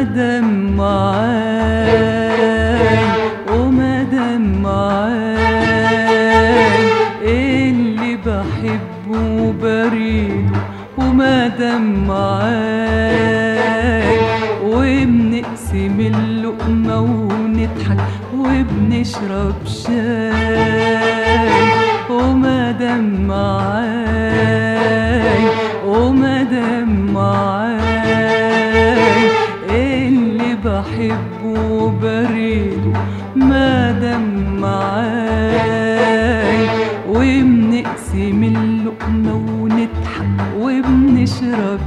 دام معاي وما دام معاي اللي بحبه بريده وما دام معاي وبنقسم اللقمة ونضحك وبنشرب شاي وما دام معاي وما دام معاي اللي بحبه بريده ما دام معاي وبنقسم اللقمة ونضحك وبنشرب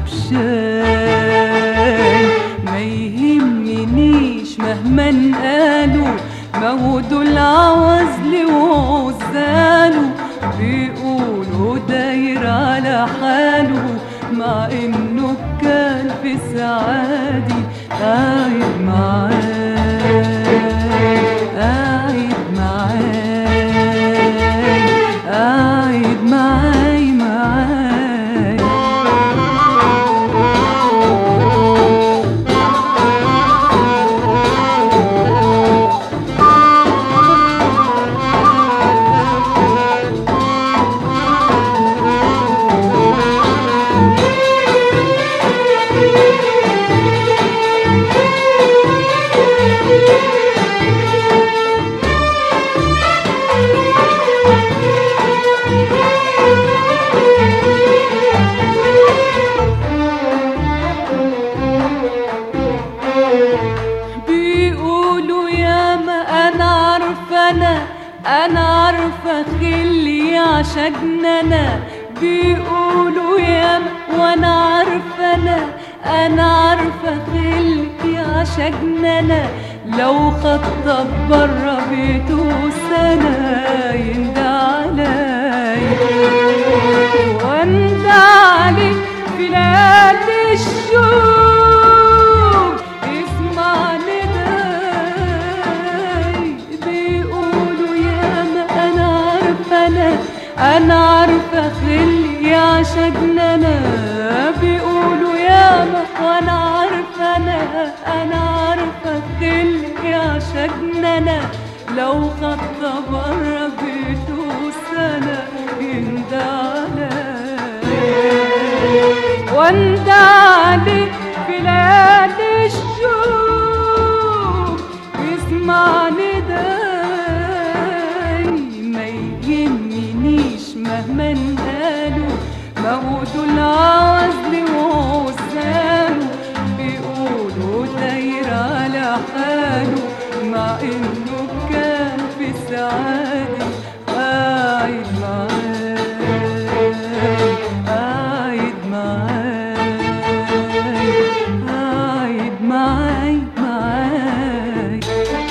شاي ما يهمنيش مهما قالوا ما هو دول عوزلي وعزاله بيقولوا داير على حاله مع انه كان في سعادي قاعد معاي قاعد معاي قاعد معاي معاي بيقولوا يا ما انا عارفه انا انا عارفه خلي عشقنا انا بيقولوا يا ما وانا عارفه انا انا عارفه خلي عشقنا انا لو خطب بره بيته سنه يندى علي واندى عليك في ليالي الشوق اسمع نداي بيقولوا يا ما انا عارفه انا انا عارفه خلي عشقنا انا بيقولوا يا ما وانا عارفه انا انا عارفه خلي عشقنا انا لو خط بره بيته سنه يندى علي واندى عليك في ليالي الشوق يسمع نداي ما يهمنيش مهما قالوا ما هو دول عزلي وعزاله بيقولوا داير على حاله مع انه كان في سعاده قاعد معاي قاعد معاي قاعد معاي معاي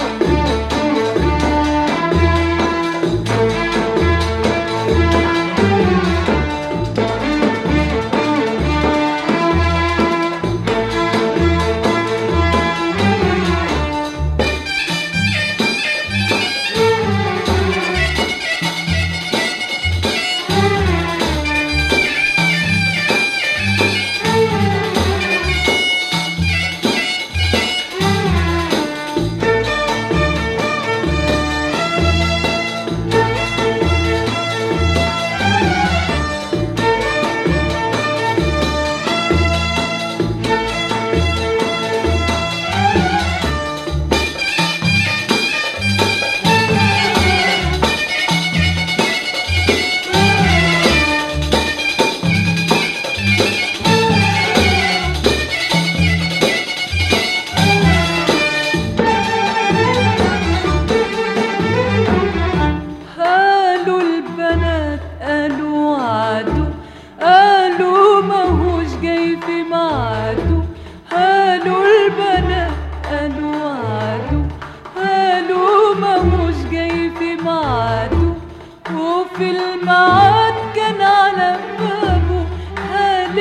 قالوا البنات قالوا عدو قالوا ماهوش جاي في ميعاده قالوا البنات قالوا عدو قالوا ماهوش جاي في ميعاده وفي الميعاد كان على بابه قال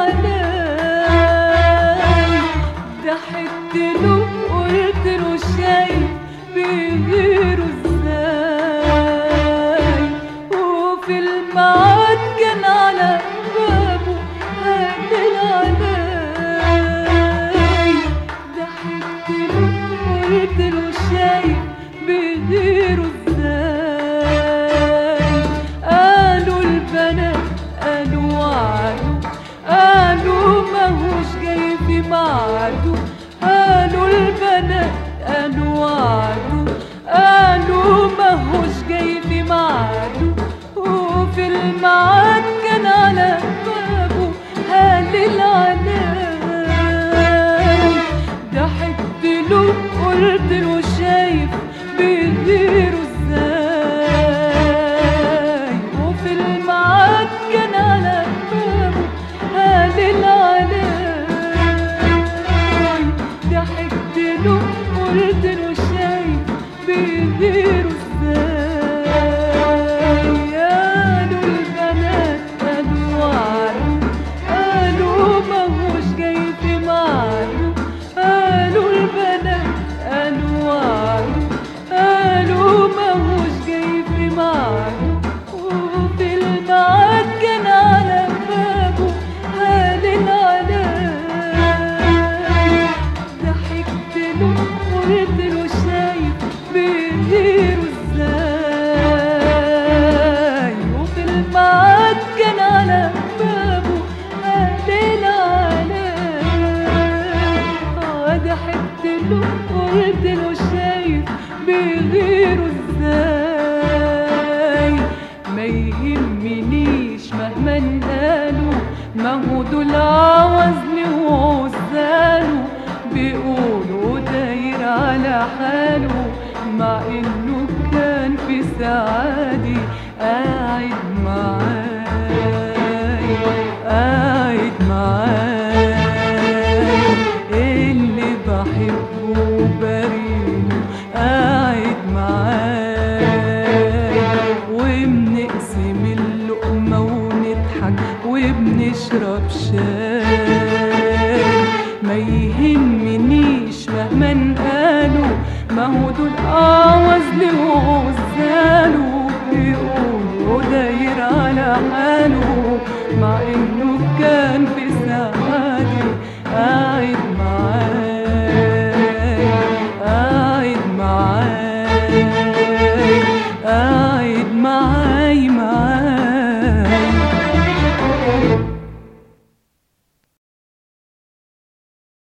العلاي ضحكت له قلت له شايف بيغيروا ازاي وفي الميعاد كان على بابه قال العلاي ميعاده قالوا البنات قالوا وعده قالوا ماهوش جاي في ميعاده وفي الميعاد كان على بابه هالل علي ضحكت له قلت له شايف بيغيروا ازاي وفي الميعاد كان على بابه هالل علي ضحكت له قلت له شايف بيغيروا ازاي قالوا البنات قالوا وعدوا قالوا ماهوش جاي في ميعاده قالوا البنات قالوا وعدوا قالوا ماهوش جاي في ميعاده وفي الميعاد كان على بابه هالل علي ضحكت له قلت له شايف بيغيروا ازاي وفي الميعاد كان على بابه هالل علي ضحكت له قلت له شايف بيغيروا ازاي ما يهمنيش مهما قالوا ما هو دول عوزني وعزاله بيقولوا داير على حاله مع انه كان في سعادي قاعد معاي قاعد معاي اللي بحبه بريء قاعد معاي وبنقسم اللقمة ونضحك وبنشرب شاي ما يهمنيش مهما قالوا ما هو دول أعوزلي وعزاله بيقولوا داير على حاله مع إنه